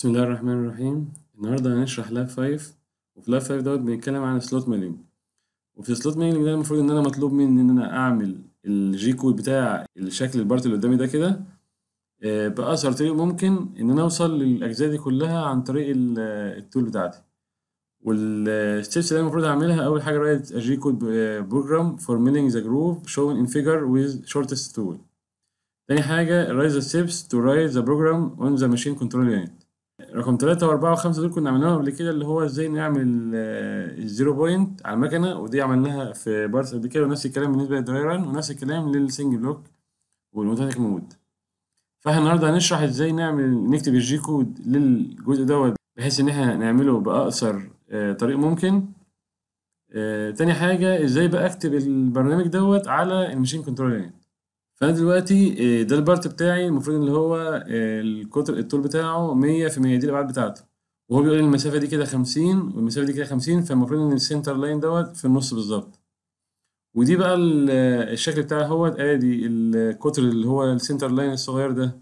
بسم الله الرحمن الرحيم النهاردة هنشرح لاب 5 وفي لاب 5 دوت بنتكلم عن سلوت ميلينج وفي السلوت ميلينج ده المفروض إن أنا مطلوب مني إن أنا أعمل الجي كود بتاع الشكل البارت اللي قدامي ده كده آه، بأسرع طريق ممكن إن أنا أوصل للأجزاء دي كلها عن طريق ال- التول بتاعتي والستبس اللي أنا المفروض أعملها أول حاجة write a G code program for milling the groove shown in figure with shortest tool تاني حاجة write the steps to write the program on the machine control unit رقم تلاتة وأربعة وخمسة دول كنا عملناهم قبل كده اللي هو ازاي نعمل آه، الزيرو بوينت على المكنة ودي عملناها في بارت قبل كده ونفس الكلام بالنسبة للدرايران ونفس الكلام للسنجل بلوك والموتاتيك مود فاحنا النهاردة هنشرح ازاي نعمل نكتب الجي كود للجزء دوت بحيث ان احنا نعمله بأقصر آه، طريق ممكن آه، تاني حاجة ازاي بقى اكتب البرنامج دوت على المشين كنترول يونت فانا دلوقتي آه، ده البارت بتاعي المفروض اللي هو آه، القطر الطول بتاعه 100 في 100 دي الابعاد بتاعته وهو بيقول المسافه دي كده 50 والمسافه دي كده 50 فالمفروض ان السنتر لاين دوت في النص بالظبط ودي بقى ال- آه، الشكل بتاعها هو ادي القطر اللي هو السنتر لاين الصغير ده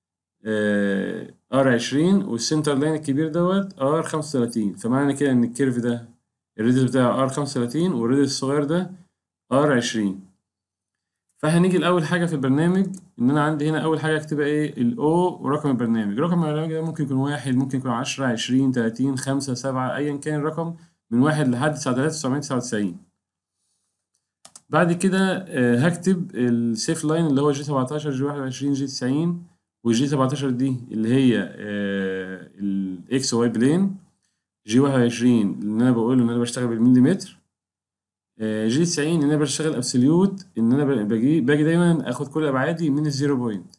ار 20 والسنتر لاين الكبير دوت ار 35 فمعنى كده ان الكيرف ده الريدس بتاعه ار 35 والريدس الصغير ده ار 20 فهنيجي لأول حاجة في البرنامج إن أنا عندي هنا أول حاجة أكتبها إيه الأو ورقم البرنامج، رقم البرنامج ده ممكن يكون واحد ممكن يكون عشرة عشرين تلاتين خمسة سبعة أيا كان الرقم من واحد لحد تسعة آلاف تسعمية تسعة وتسعين بعد كده آه، هكتب السيف لاين اللي هو جي سبعتاشر جي واحد وعشرين جي تسعين والجي سبعتاشر دي اللي هي الإكس واي بلين جي واحد وعشرين اللي أنا بقوله إن أنا بشتغل بالمليمتر آه، جي 90 ان انا بشتغل ابسوليوت ان انا ب- باجي باجي دايما اخد كل ابعادي من الزيرو بوينت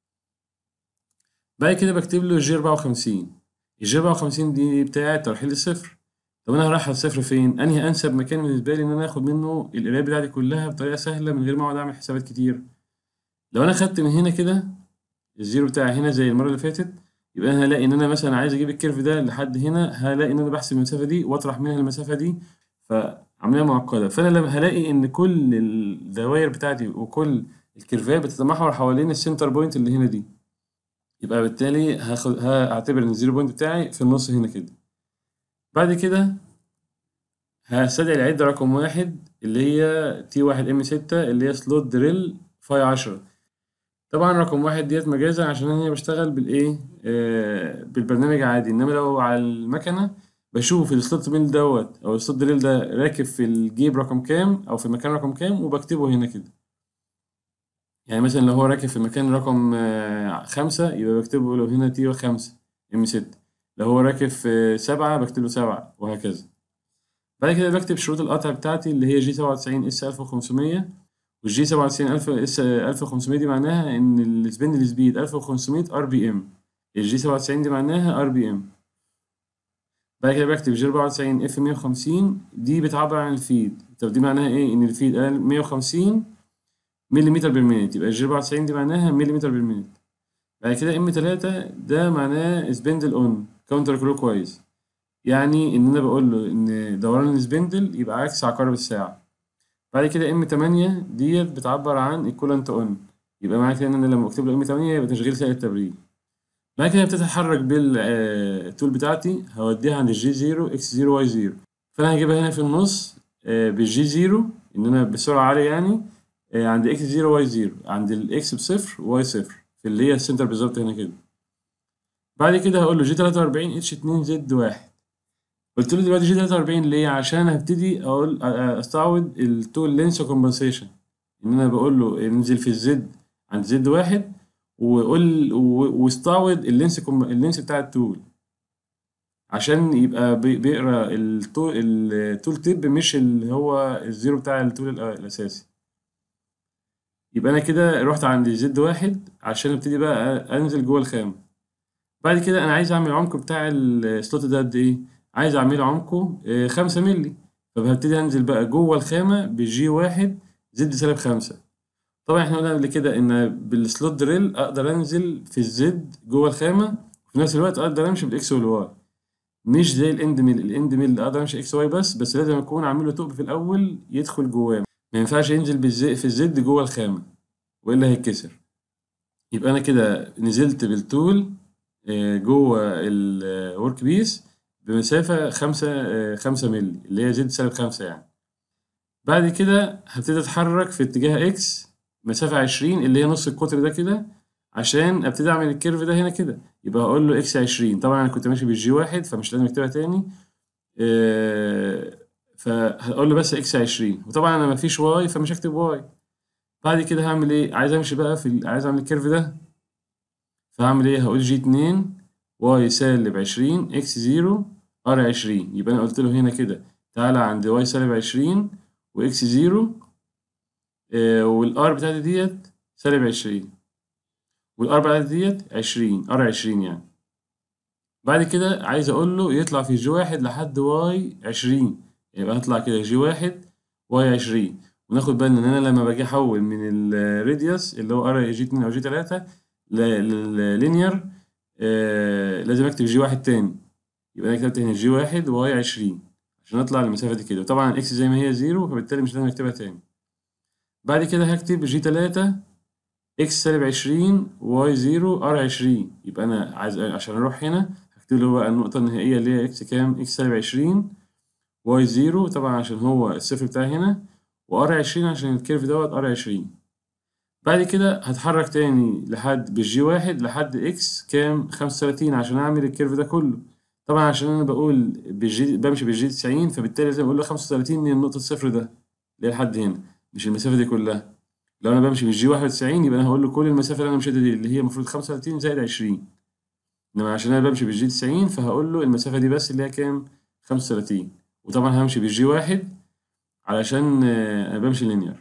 بعد كده بكتب له جي 54 الجي 54 دي بتاعه ترحيل الصفر طب انا هرحل الصفر فين انهي انسب مكان بالنسبه لي ان انا اخد منه القرايه بتاعتي كلها بطريقه سهله من غير ما اقعد اعمل حسابات كتير لو انا خدت من هنا كده الزيرو بتاعي هنا زي المره اللي فاتت يبقى انا هلاقي ان انا مثلا عايز اجيب الكيرف ده لحد هنا هلاقي ان انا بحسب المسافه دي واطرح منها المسافه دي فعمليه معقده فانا لما هلاقي ان كل الدوائر بتاعتي وكل الكيرفات بتتمحور حوالين السنتر بوينت اللي هنا دي يبقى بالتالي هاخد هعتبر ان الزيرو بوينت بتاعي في النص هنا كده بعد كده هستدعي العدة رقم واحد اللي هي تي واحد ام ستة اللي هي سلوت دريل فاي عشرة طبعا رقم واحد ديت مجازا عشان انا بشتغل بالايه آه بالبرنامج عادي انما لو على المكنه بشوف السلوت ميل دوت او السلوت دريل ده راكب في الجيب رقم كام او في المكان رقم كام وبكتبه هنا كده يعني مثلا لو هو راكب في مكان رقم آه، خمسة يبقى بكتبه له هنا تي خمسة ام ستة لو هو راكب في سبعة بكتب له سبعة وهكذا بعد كده بكتب شروط القطع بتاعتي اللي هي جي سبعة وتسعين اس ألف وخمسمية والجي سبعة وتسعين ألف اس ألف وخمسمية دي معناها إن السبندل سبيد ألف وخمسمية ار بي ام الجي سبعة وتسعين دي معناها ار بي ام بعد كده بكتب جي أربعة وتسعين اف مية وخمسين دي بتعبر عن الفيد طب دي معناها إيه؟ إن الفيد قال مية وخمسين مليمتر بالمينت يبقى الجي 94 دي معناها مليمتر بالمينت بعد كده ام 3 ده معناه سبندل اون كاونتر كلوك وايز يعني ان انا بقول له ان دوران السبندل يبقى عكس عقارب الساعه بعد كده ام 8 ديت بتعبر عن الكولنت اون يبقى معنى كده ان انا لما اكتب له ام 8 يبقى تشغيل سائل التبريد بعد كده ابتدي اتحرك بالتول بتاعتي هوديها عند الجي 0 اكس 0 واي 0 فانا هجيبها هنا في النص آه، بالجي 0 ان انا بسرعه عاليه يعني آه، عند اكس 0 واي 0 عند الاكس بصفر واي صفر في اللي هي السنتر بالظبط هنا كده بعد كده هقول له جي 43 اتش 2 زد 1 قلت له دلوقتي جي 43 ليه عشان هبتدي اقول أ- أ- استعوض التول لينس كومبنسيشن ان انا بقول له انزل في الزد عند زد واحد وقول و- واستعوض اللينس كوم- اللينس بتاع التول عشان يبقى بي- بيقرا التول التول تيب مش اللي هو الزيرو بتاع التول الأ- الاساسي يبقى انا كده رحت عند زد واحد عشان ابتدي بقى انزل جوه الخام بعد كده انا عايز اعمل العمق بتاع السلوت ده قد ايه عايز اعمله عمقه آه، خمسة مللي فهبتدي انزل بقى جوه الخامة بالجي واحد زد سالب خمسة طبعا احنا قلنا قبل كده ان بالسلوت دريل اقدر انزل في الزد جوه الخامة وفي نفس الوقت اقدر امشي بالاكس والواي مش زي الاند ميل الاند ميل اقدر امشي اكس واي بس بس لازم اكون عامل له ثقب في الاول يدخل جواه ما ينفعش ينزل بالزي في الزد جوه الخامة والا هيتكسر يبقى انا كده نزلت بالتول آه، جوه الورك بيس بمسافة خمسة آه، خمسة مللي اللي هي زد سالب خمسة يعني بعد كده هبتدي أتحرك في اتجاه إكس مسافة عشرين اللي هي نص القطر ده كده عشان أبتدي أعمل الكيرف ده هنا كده يبقى هقول له إكس عشرين طبعا أنا كنت ماشي بالجي واحد فمش لازم أكتبها تاني آه، فهقول له بس إكس عشرين وطبعا أنا مفيش واي فمش هكتب واي بعد كده هعمل إيه عايز أمشي بقى في ال- عايز أعمل الكيرف ده فهعمل إيه هقول جي اتنين واي سالب عشرين إكس زيرو ار عشرين يبقى أنا قلت له هنا كده تعالى عند واي سالب عشرين وإكس زيرو آه، والار بتاعتي ديت سالب عشرين والار بتاعتي ديت عشرين ار عشرين يعني بعد كده عايز اقول له يطلع في جي واحد لحد واي عشرين يبقى هطلع كده جي واحد واي عشرين وناخد بالنا ان انا لما باجي احول من الراديوس اللي هو ار جي اتنين او جي تلاتة لللينير آه لازم اكتب جي واحد تاني يبقى انا كتبت هنا جي واحد واي عشرين عشان اطلع المسافة دي كده وطبعا اكس زي ما هي زيرو فبالتالي مش لازم اكتبها تاني بعد كده هكتب جي تلاتة اكس سالب عشرين واي زيرو ار عشرين يبقى انا عايز عشان اروح هنا هكتب له بقى النقطة النهائية اللي هي اكس كام اكس سالب عشرين واي زيرو طبعا عشان هو الصفر بتاعي هنا وار عشرين عشان الكيرف دوت ار عشرين بعد كده هتحرك تاني لحد بالجي واحد لحد اكس كام خمسة وتلاتين عشان اعمل الكيرف ده كله طبعا عشان انا بقول بالجي بمشي بالجي تسعين فبالتالي لازم اقول له خمسة وتلاتين من النقطة الصفر ده اللي هي لحد هنا مش المسافة دي كلها لو انا بمشي بالجي واحد وتسعين يبقى انا هقول له كل المسافة اللي انا مشيتها دي اللي هي المفروض خمسة وتلاتين زائد عشرين انما عشان انا بمشي بالجي تسعين فهقول له المسافة دي بس اللي هي كام خمسة وتلاتين وطبعا همشي بالجي واحد علشان آه، انا بمشي لينير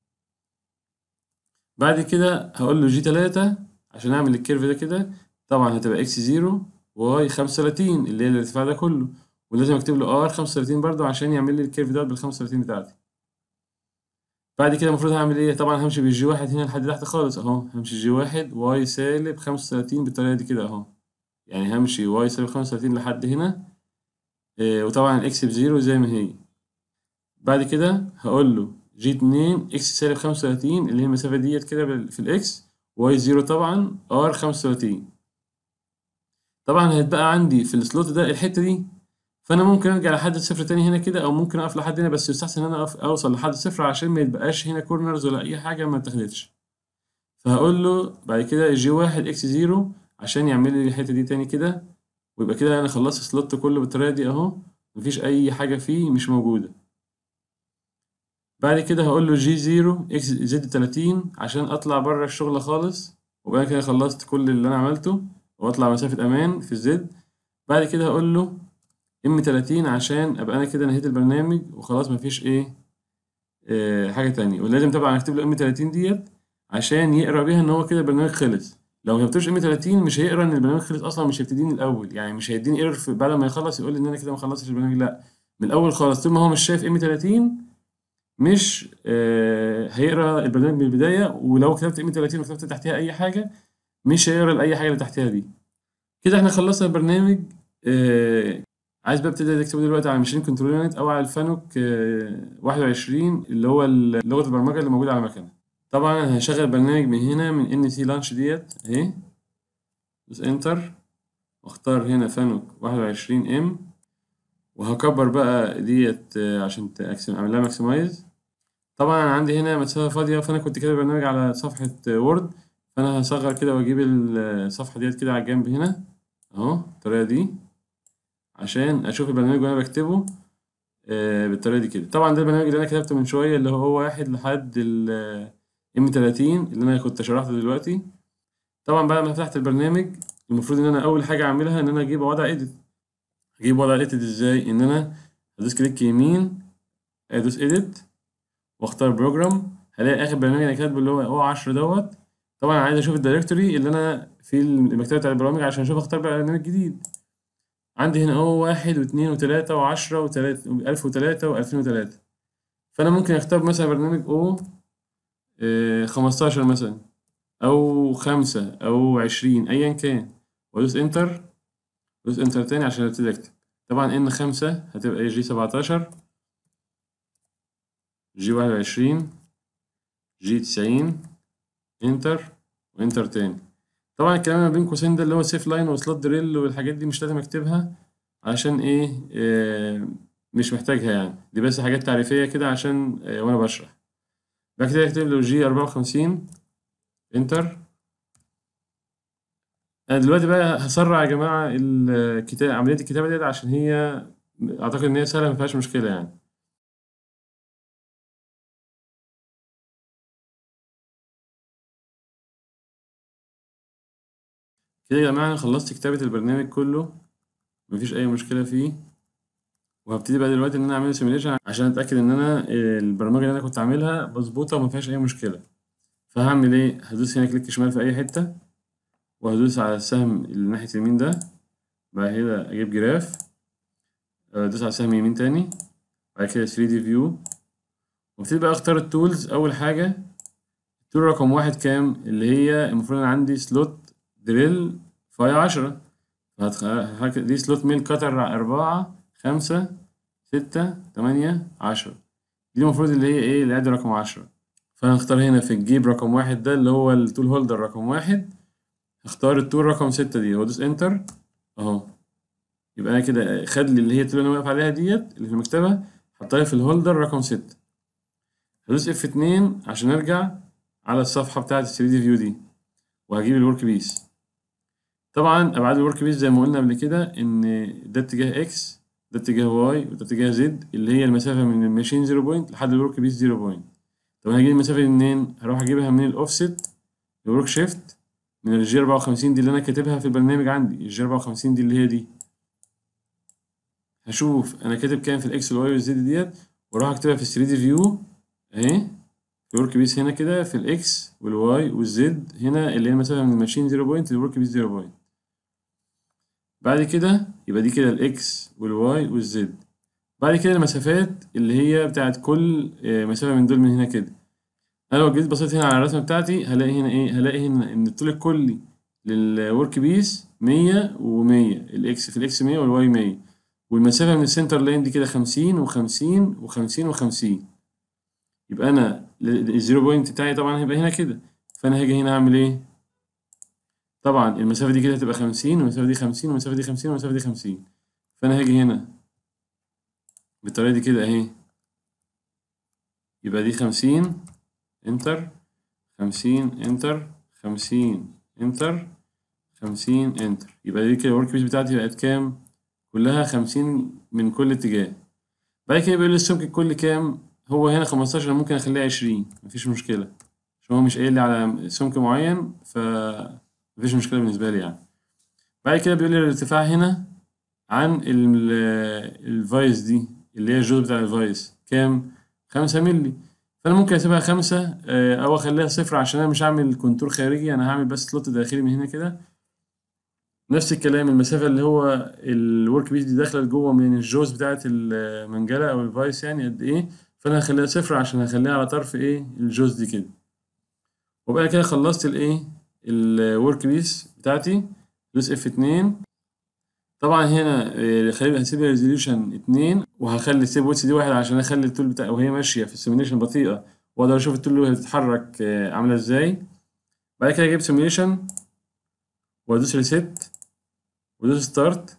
بعد كده هقول له جي تلاتة عشان اعمل الكيرف ده كده طبعا هتبقى اكس زيرو واي خمسة وتلاتين اللي هي الارتفاع ده كله ولازم اكتب له ار خمسة وتلاتين برضه عشان يعمل لي الكيرف ده بالخمسة وتلاتين بتاعتي بعد كده المفروض هعمل ايه طبعا همشي بالجي واحد هنا لحد تحت خالص اهو همشي جي واحد واي سالب خمسة وتلاتين بالطريقة دي كده اهو يعني همشي واي سالب خمسة وتلاتين لحد هنا آه، وطبعا الاكس بزيرو زي ما هي بعد كده هقول له جي اتنين اكس سالب خمسة وتلاتين اللي هي المسافة ديت كده بال- في الاكس واي زيرو طبعا ار خمسة وتلاتين طبعا هيتبقى عندي في السلوت ده الحتة دي فأنا ممكن أرجع لحد الصفر تاني هنا كده أو ممكن أقف لحد هنا بس يستحسن إن أنا أقف أوصل لحد الصفر عشان ما يتبقاش هنا كورنرز ولا أي حاجة ما اتاخدتش فهقول له بعد كده جي واحد اكس زيرو عشان يعمل لي الحتة دي تاني كده ويبقى كده أنا خلصت السلوت كله بالطريقة دي أهو مفيش أي حاجة فيه مش موجودة بعد كده هقول له جي زيرو اكس زد تلاتين عشان اطلع بره الشغل خالص وبعد كده خلصت كل اللي انا عملته واطلع مسافة امان في الزد بعد كده هقول له ام تلاتين عشان ابقى انا كده نهيت البرنامج وخلاص مفيش ايه آه حاجة تانية ولازم طبعا اكتب له ام تلاتين ديت عشان يقرا بيها ان هو كده البرنامج خلص لو ما كتبتش ام 30 مش هيقرا ان البرنامج خلص اصلا مش هيبتدي من الاول يعني مش هيديني ايرور بعد ما يخلص يقول لي ان انا كده ما خلصتش البرنامج لا من الاول خالص طول ما هو مش شايف ام 30 مش آه هيقرا البرنامج من البدايه ولو كتبت ام 30 وكتبت تحتها اي حاجه مش هيقرا اي حاجه اللي تحتها دي كده احنا خلصنا البرنامج آه عايز بقى ابتدي اكتبه دلوقتي على ماشين كنترول يونت او على الفانوك آه 21 اللي هو لغه البرمجه اللي موجوده على المكنه طبعا انا هشغل برنامج من هنا من ان سي لانش ديت اهي دوس انتر واختار هنا فانوك 21 ام وهكبر بقى ديت آه، عشان تأكسم- اعمل لها ماكسمايز طبعا انا عندي هنا مسافه فاضيه فانا كنت كاتب برنامج على صفحه وورد فانا هصغر كده واجيب الصفحه ديت كده على الجنب هنا اهو الطريقه دي عشان اشوف البرنامج وانا بكتبه آه، بالطريقه دي كده طبعا ده البرنامج اللي انا كتبته من شويه اللي هو واحد لحد ال ام 30 اللي انا كنت شرحته دلوقتي طبعا بعد ما فتحت البرنامج المفروض ان انا اول حاجه اعملها ان انا اجيب وضع ايديت اجيب وضع ايديت ازاي ان انا ادوس كليك يمين ادوس ايديت واختار بروجرام هلاقي اخر برنامج انا كاتبه اللي هو او 10 دوت طبعا عايز اشوف الدايركتوري اللي انا في المكتبه بتاع البرامج عشان اشوف اختار بقى برنامج جديد عندي هنا او واحد واثنين وثلاثة وعشرة وثلاثة ألف وثلاثة وألفين وثلاثة فأنا ممكن أختار مثلا برنامج او خمستاشر مثلا أو خمسة أو عشرين أيا كان وأدوس انتر أدوس انتر تاني عشان أبتدي أكتب طبعا ان خمسة هتبقى جي سبعتاشر جي واحد وعشرين جي تسعين انتر وانتر تاني طبعا الكلام اللي ما بين قوسين ده اللي هو سيف لاين وسلوت دريل والحاجات دي مش لازم اكتبها عشان ايه آه مش محتاجها يعني دي بس حاجات تعريفية كده عشان آه وانا بشرح بعد كده اكتب له جي أربعة وخمسين انتر انا دلوقتي بقى هسرع يا جماعة الكتاب عملية الكتابة ديت عشان هي اعتقد ان هي سهلة مفيهاش مشكلة يعني كده يا جماعة أنا خلصت كتابة البرنامج كله مفيش أي مشكلة فيه وهبتدي بقى دلوقتي إن أنا أعمل سيميليشن عشان أتأكد إن أنا البرمجة اللي أنا كنت عاملها مظبوطة ومفيهاش أي مشكلة فهعمل إيه؟ هدوس هنا كليك شمال في أي حتة وهدوس على السهم اللي ناحية اليمين ده بعد كده أجيب جراف أدوس على سهم يمين تاني بعد كده 3D view وابتدي بقى أختار التولز أول حاجة التول رقم واحد كام اللي هي المفروض أنا عندي سلوت دريل فاي عشرة دي سلوت ميل كتر أربعة خمسة ستة تمانية عشرة دي المفروض اللي هي إيه العدة رقم عشرة فأنا هختار هنا في الجيب رقم واحد ده اللي هو التول هولدر رقم واحد هختار التول رقم ستة دي وأدوس إنتر أهو يبقى أنا كده خد لي اللي هي التول اللي أنا واقف عليها ديت اللي في المكتبة حطها في الهولدر رقم ستة هدوس اف اتنين عشان أرجع على الصفحة بتاعة ال 3 دي فيو دي وهجيب الورك بيس طبعا ابعاد الورك بيس زي ما قلنا قبل كده ان ده اتجاه اكس ده اتجاه واي وده اتجاه زد اللي هي المسافه من الماشين زيرو بوينت لحد الورك بيس زيرو بوينت طب انا هجيب المسافه دي منين هروح اجيبها من الاوفست الورك شيفت من الجي 54 دي اللي انا كاتبها في البرنامج عندي الجي 54 دي اللي هي دي هشوف انا كاتب كام في الاكس والواي والزد ديت واروح اكتبها في 3 دي فيو اهي الورك بيس هنا كده في الاكس والواي والزد هنا اللي هي المسافه من الماشين زيرو بوينت للورك بيس زيرو بوينت بعد كده يبقى دي كده الاكس والواي والزد بعد كده المسافات اللي هي بتاعت كل مسافة من دول من هنا كده أنا لو جيت بصيت هنا على الرسمة بتاعتي هلاقي هنا إيه هلاقي هنا إن الطول الكلي للورك بيس مية ومية الإكس في الإكس مية والواي مية والمسافة من السنتر لاين دي كده خمسين وخمسين وخمسين وخمسين يبقى أنا الزيرو بوينت بتاعي طبعا هيبقى هنا كده فأنا هاجي هنا أعمل إيه؟ طبعا المسافة دي كده هتبقى خمسين والمسافة دي خمسين والمسافة دي خمسين والمسافة دي خمسين فأنا هاجي هنا بالطريقة دي كده أهي يبقى دي خمسين انتر خمسين انتر خمسين انتر خمسين انتر يبقى دي كده الورك بيس بتاعتي بقت كام؟ كلها خمسين من كل اتجاه بعد كده بيقول لي السمك الكلي كام؟ هو هنا خمستاشر ممكن أخليها عشرين مفيش مشكلة عشان هو مش قايل لي على سمك معين ف مفيش مشكلة بالنسبة لي يعني بعد كده بيقول لي الارتفاع هنا عن الفايس دي اللي هي الجزء بتاع الفايس كام؟ خمسة مللي فأنا ممكن أسيبها خمسة أو أخليها صفر عشان أنا مش هعمل كونتور خارجي أنا هعمل بس سلوت داخلي من هنا كده نفس الكلام المسافة اللي هو الورك بيس دي داخلة لجوه من الجوز بتاعة المنجلة أو الفايس يعني قد إيه فأنا هخليها صفر عشان هخليها على طرف إيه الجوز دي كده وبقى كده خلصت الإيه الورك بيس بتاعتي دوس اف اتنين طبعا هنا خلي هسيب الريزوليوشن اتنين وهخلي السيب ويتس دي واحد عشان اخلي التول بتاع وهي ماشيه في السيميليشن بطيئه واقدر اشوف التول وهي بتتحرك عامله ازاي بعد كده اجيب سيميليشن وادوس ريسيت وادوس ستارت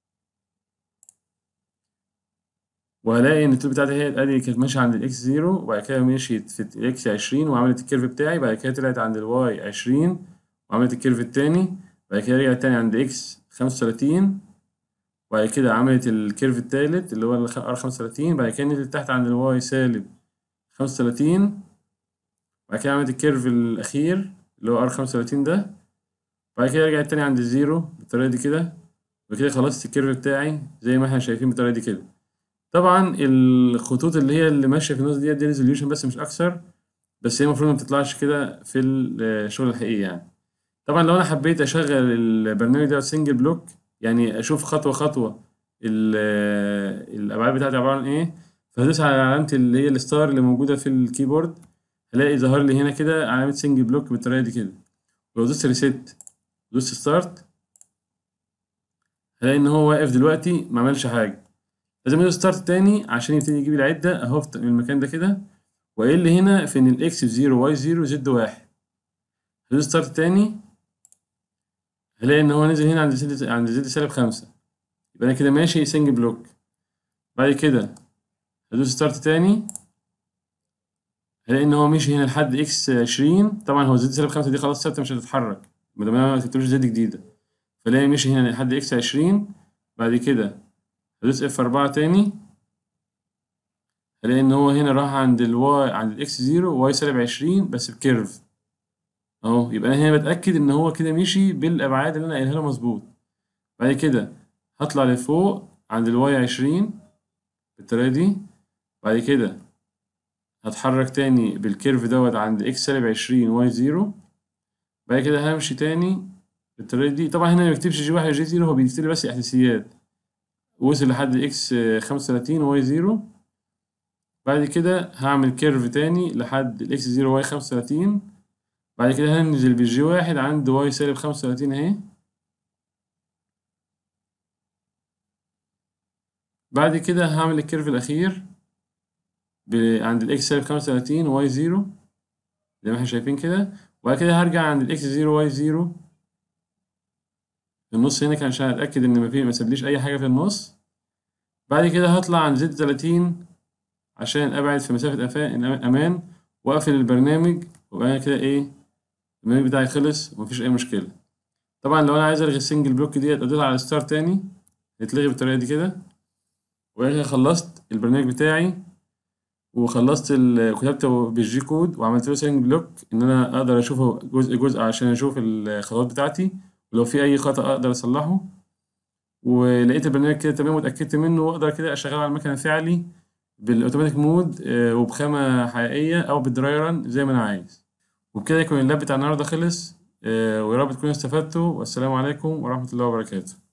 وهلاقي ان التول بتاعتي هي ادي كانت ماشيه عند الاكس زيرو وبعد كده مشيت في الاكس عشرين وعملت الكيرف بتاعي بعد كده طلعت عند الواي عشرين وعملت الكيرف التاني بعد كده رجعت تاني عند اكس خمسة وتلاتين وبعد كده عملت الكيرف التالت اللي هو ار خمسة وتلاتين بعد كده نزلت تحت عند الواي سالب خمسة وتلاتين بعد كده عملت الكيرف الأخير اللي هو ار خمسة وتلاتين ده بعد كده رجعت تاني عند الزيرو بالطريقة دي كده وكده خلصت الكيرف بتاعي زي ما احنا شايفين بالطريقة دي كده طبعا الخطوط اللي هي اللي ماشية في النص ديت دي ريزوليوشن بس مش أكثر بس هي المفروض ما بتطلعش كده في الشغل الحقيقي يعني طبعا لو انا حبيت اشغل البرنامج ده سنجل بلوك يعني اشوف خطوه خطوه الابعاد بتاعتي عباره عن ايه فهدوس على علامه اللي هي الستار اللي موجوده في الكيبورد هلاقي ظهر لي هنا كده علامه سنجل بلوك بالطريقه دي كده ولو دوست ريسيت دوست ستارت هلاقي ان هو واقف دلوقتي ما عملش حاجه لازم ادوس ستارت تاني عشان يبتدي يجيب العده اهو في المكان ده كده وقايل لي هنا في ان الاكس بزيرو واي زيرو زد واحد هدوس ستارت تاني هلاقي إن هو نزل هنا عند زد عند زد سالب خمسة يبقى أنا كده ماشي سنج بلوك بعد كده هدوس ستارت تاني هلاقي إن هو مشي هنا لحد إكس عشرين طبعا هو زد سالب خمسة دي خلاص ثابتة مش هتتحرك ما دام أنا مكتبتلوش زد جديدة فلاقي مشي هنا لحد إكس عشرين بعد كده هدوس اف أربعة تاني هلاقي إن هو هنا راح عند الواي عند الإكس زيرو واي سالب عشرين بس بكيرف أهو يبقى أنا هنا بتأكد إن هو كده مشي بالأبعاد اللي أنا قايلها له مظبوط بعد كده هطلع لفوق عند الواي عشرين بالطريقة دي بعد كده هتحرك تاني بالكيرف دوت عند إكس سالب عشرين واي زيرو بعد كده همشي تاني بالطريقة دي طبعا هنا مبيكتبش جي واحد جي زيرو هو بيكتب بس إحداثيات وصل لحد إكس خمسة وتلاتين واي زيرو بعد كده هعمل كيرف تاني لحد الإكس زيرو واي خمسة وتلاتين بعد كده هنزل بالجي واحد عند واي سالب خمسة وتلاتين أهي بعد كده هعمل الكيرف الأخير عند الإكس سالب خمسة وتلاتين واي زيرو زي ما احنا شايفين كده وبعد كده هرجع عند الإكس زيرو واي زيرو في النص هنا كان عشان أتأكد إن مفي مسابليش أي حاجة في النص بعد كده هطلع عند زد تلاتين عشان أبعد في مسافة أمان وأقفل البرنامج ويبقى أنا كده إيه البرنامج بتاعي خلص ومفيش أي مشكلة طبعا لو أنا عايز ألغي السنجل بلوك ديت أدوس على ستار تاني يتلغي بالطريقة دي كده وأنا خلصت البرنامج بتاعي وخلصت كتبت بالجي كود وعملت له سينج بلوك ان انا اقدر اشوفه جزء جزء عشان اشوف الخطوات بتاعتي ولو في اي خطأ اقدر اصلحه ولقيت البرنامج كده تمام واتاكدت منه واقدر كده اشغله على المكنه فعلي بالاوتوماتيك مود وبخامه حقيقيه او بالدراي ران زي ما انا عايز وبكده يكون اللاب بتاع النهارده خلص ويا رب تكونوا استفدتوا والسلام عليكم ورحمه الله وبركاته